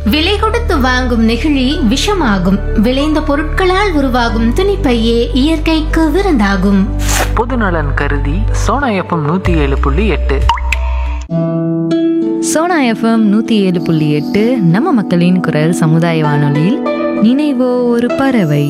விலை கொடுத்து வாங்கும் நெகிழி விஷமாகும் விளைந்த பொருட்களால் உருவாகும் துணிப்பையே இயற்கைக்கு விருந்தாகும் பொதுநலன் கருதி சோனா எஃப்எம் நூற்றி ஏழு புள்ளி எட்டு சோனா எஃப்எம் நூற்றி ஏழு புள்ளி எட்டு நம்ம மக்களின் குரல் சமுதாய வானொலியில் நினைவோ ஒரு பறவை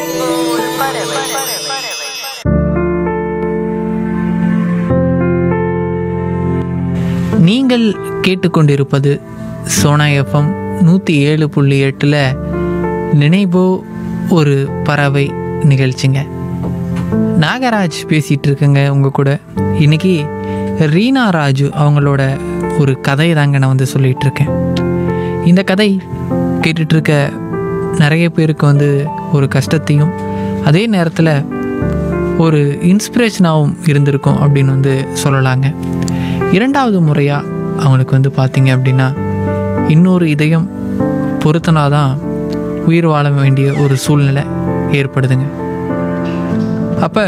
நீங்கள் கேட்டுக்கொண்டிருப்பது சோனா எஃப்எம் நூற்றி ஏழு புள்ளி எட்டில் நினைவோ ஒரு பறவை நிகழ்ச்சிங்க நாகராஜ் பேசிகிட்டு இருக்கேங்க உங்கள் கூட இன்னைக்கு ரீனா ராஜு அவங்களோட ஒரு கதையை தாங்க நான் வந்து சொல்லிகிட்டு இருக்கேன் இந்த கதை கேட்டுட்டு இருக்க நிறைய பேருக்கு வந்து ஒரு கஷ்டத்தையும் அதே நேரத்தில் ஒரு இன்ஸ்பிரேஷனாகவும் இருந்திருக்கும் அப்படின்னு வந்து சொல்லலாங்க இரண்டாவது முறையாக அவங்களுக்கு வந்து பார்த்தீங்க அப்படின்னா இன்னொரு இதயம் பொருத்தனாதான் உயிர் வாழ வேண்டிய ஒரு சூழ்நிலை ஏற்படுதுங்க அப்போ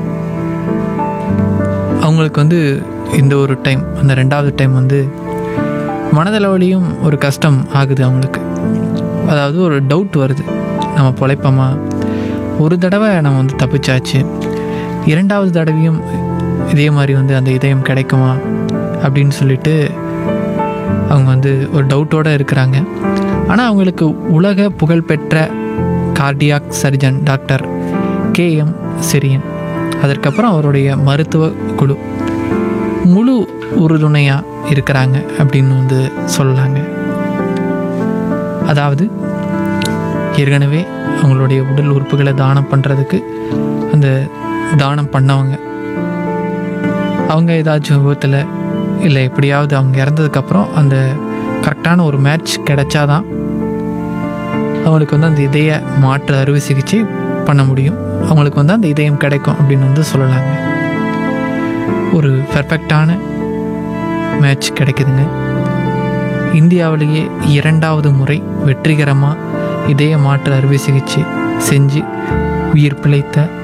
அவங்களுக்கு வந்து இந்த ஒரு டைம் அந்த ரெண்டாவது டைம் வந்து மனதளவுலையும் ஒரு கஷ்டம் ஆகுது அவங்களுக்கு அதாவது ஒரு டவுட் வருது நம்ம பொழைப்போமா ஒரு தடவை நம்ம வந்து தப்பிச்சாச்சு இரண்டாவது தடவையும் இதே மாதிரி வந்து அந்த இதயம் கிடைக்குமா அப்படின்னு சொல்லிட்டு அவங்க வந்து ஒரு டவுட்டோடு இருக்கிறாங்க ஆனால் அவங்களுக்கு உலக புகழ்பெற்ற cardiac surgeon doctor K M Cherian அதற்கப்புறம் அவருடைய மருத்துவ குழு முழு உறுதுணையாக இருக்கிறாங்க அப்படின்னு வந்து சொல்லலாங்க அதாவது ஏற்கனவே அவங்களுடைய உடல் உறுப்புகளை தானம் பண்ணுறதுக்கு அந்த தானம் பண்ணவங்க அவங்க ஏதாச்சும் விபத்தில் இல்லை எப்படியாவது அவங்க இறந்ததுக்கப்புறம் அந்த கரெக்டான ஒரு மேட்ச் கிடைச்சாதான் அவங்களுக்கு வந்து அந்த இதய மாற்று அறுவை சிகிச்சை பண்ண முடியும் அவங்களுக்கு வந்து அந்த இதயம் கிடைக்கும் அப்படின்னு வந்து சொல்லலாங்க ஒரு பெர்ஃபெக்டான மேட்ச் கிடைக்குதுங்க இந்தியாவிலேயே இரண்டாவது முறை வெற்றிகரமாக இதய மாற்று அறுவை சிகிச்சை செஞ்சு உயிர் பிழைத்த